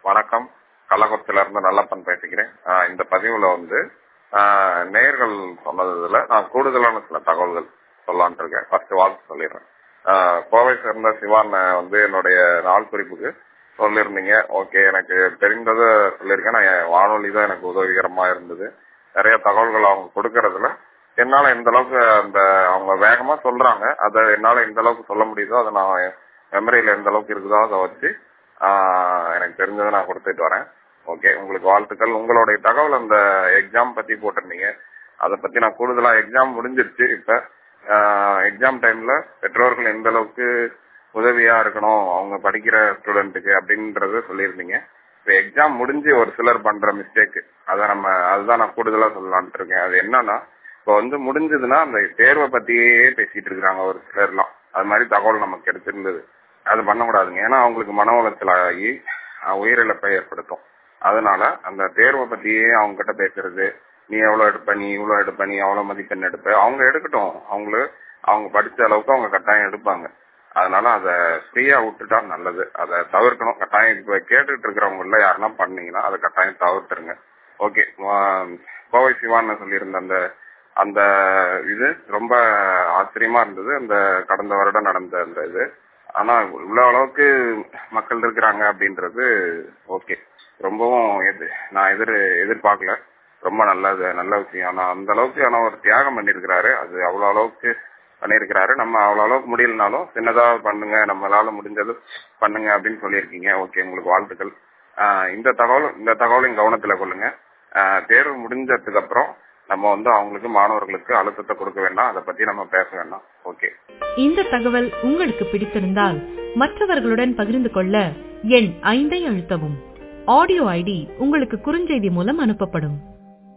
வணக்கம் கள்ளக்குறிச்சியில இருந்து நல்லப்பன் பேசிக்கிறேன் ஆஹ் இந்த பதிவுல வந்து ஆஹ் நேயர்கள் சொன்னதுல நான் கூடுதலான சில தகவல்கள் சொல்லலாம்னு இருக்கேன் ஃபர்ஸ்ட் வாழ்த்து சொல்லிடுறேன் ஆஹ் கோவை சேர்ந்த சிவான் வந்து என்னுடைய நாள் குறிப்புக்கு சொல்லியிருந்தீங்க ஓகே எனக்கு தெரிந்ததை சொல்லியிருக்கேன் நான் என் வானொலி தான் எனக்கு உதவிகரமா இருந்தது நிறைய தகவல்கள் அவங்க கொடுக்கறதுல என்னால எந்த அளவுக்கு அந்த அவங்க வேகமா சொல்றாங்க அதை என்னால எந்த அளவுக்கு சொல்ல முடியுதோ அதை நான் மெமரியில எந்த அளவுக்கு இருக்குதோ அதை வச்சு ஆஹ் எனக்கு தெரிஞ்சதை நான் கொடுத்துட்டு வரேன் ஓகே உங்களுக்கு வாழ்த்துக்கள் உங்களுடைய தகவல் அந்த எக்ஸாம் பத்தி போட்டிருந்தீங்க அதை பத்தி நான் கூடுதலா எக்ஸாம் முடிஞ்சிருச்சு இப்ப எக்ஸாம் டைம்ல பெற்றோர்கள் எந்த அளவுக்கு உதவியா இருக்கணும் அவங்க படிக்கிற ஸ்டூடெண்ட்டுக்கு அப்படின்றத சொல்லியிருந்தீங்க இப்ப எக்ஸாம் முடிஞ்சு ஒரு சிலர் பண்ற மிஸ்டேக் அதை நம்ம அதுதான் நான் கூடுதலா சொல்லலான்ட்டு இருக்கேன் அது என்னன்னா இப்போ வந்து முடிஞ்சதுன்னா அந்த தேர்வை பத்தியே பேசிட்டு இருக்காங்க ஒரு சிலர்லாம் அது மாதிரி தகவல் நமக்கு கிடைச்சிருந்தது அது பண்ணக்கூடாதுங்க ஏன்னா அவங்களுக்கு மன உளைச்சல் ஆகி அஹ், உயிரிழப்பை ஏற்படுத்தும் அதனால அந்த தேர்வை பத்தியே அவங்க கிட்ட பேசுறது நீ எவ்வளவு எடுப்ப நீ இவ்வளவு எடுப்ப நீ எவ்வளவு மதிப்பெண் எடுப்ப அவங்க எடுக்கட்டும் அவங்களு அவங்க படிச்ச அளவுக்கு அவங்க கட்டாயம் எடுப்பாங்க அதனால அதை ஃப்ரீயா விட்டுட்டா நல்லது அதை தவிர்க்கணும் கட்டாயம் இப்ப கேட்டுட்டு இருக்கிறவங்கள யாருன்னா பண்ணீங்கன்னா அதை கட்டாயம் தவிர்த்துருங்க ஓகே கோவை சிவான்னு சொல்லியிருந்த அந்த அந்த இது ரொம்ப ஆச்சரியமா இருந்தது அந்த கடந்த வருடம் நடந்த அந்த இது ஆனா இவ்வளவு அளவுக்கு மக்கள் இருக்கிறாங்க அப்படின்றது ஓகே ரொம்பவும் எது நான் எதிர் எதிர்பார்க்கல ரொம்ப நல்லது நல்ல விஷயம் ஆனா அந்த அளவுக்கு ஆனா ஒரு தியாகம் பண்ணிருக்கிறாரு அது அவ்வளவு அளவுக்கு பண்ணிருக்கிறாரு நம்ம அவ்வளவு அளவுக்கு முடியலனாலும் சின்னதா பண்ணுங்க நம்மளால முடிஞ்சது பண்ணுங்க அப்படின்னு சொல்லியிருக்கீங்க ஓகே உங்களுக்கு வாழ்த்துக்கள் ஆஹ் இந்த தகவல் இந்த தகவலையும் கவனத்துல கொள்ளுங்க ஆஹ் தேர்வு முடிஞ்சதுக்கு அப்புறம் நம்ம வந்து அவங்களுக்கு மாணவர்களுக்கு அழுத்தத்தை கொடுக்க வேண்டாம் அதை பத்தி நம்ம பேச வேண்டாம் ஓகே இந்த தகவல் உங்களுக்கு பிடித்திருந்தால் மற்றவர்களுடன் பகிர்ந்து கொள்ள எண் ஐந்தை அழுத்தவும் ஆடியோ ஐடி உங்களுக்கு குறுஞ்செய்தி மூலம் அனுப்பப்படும்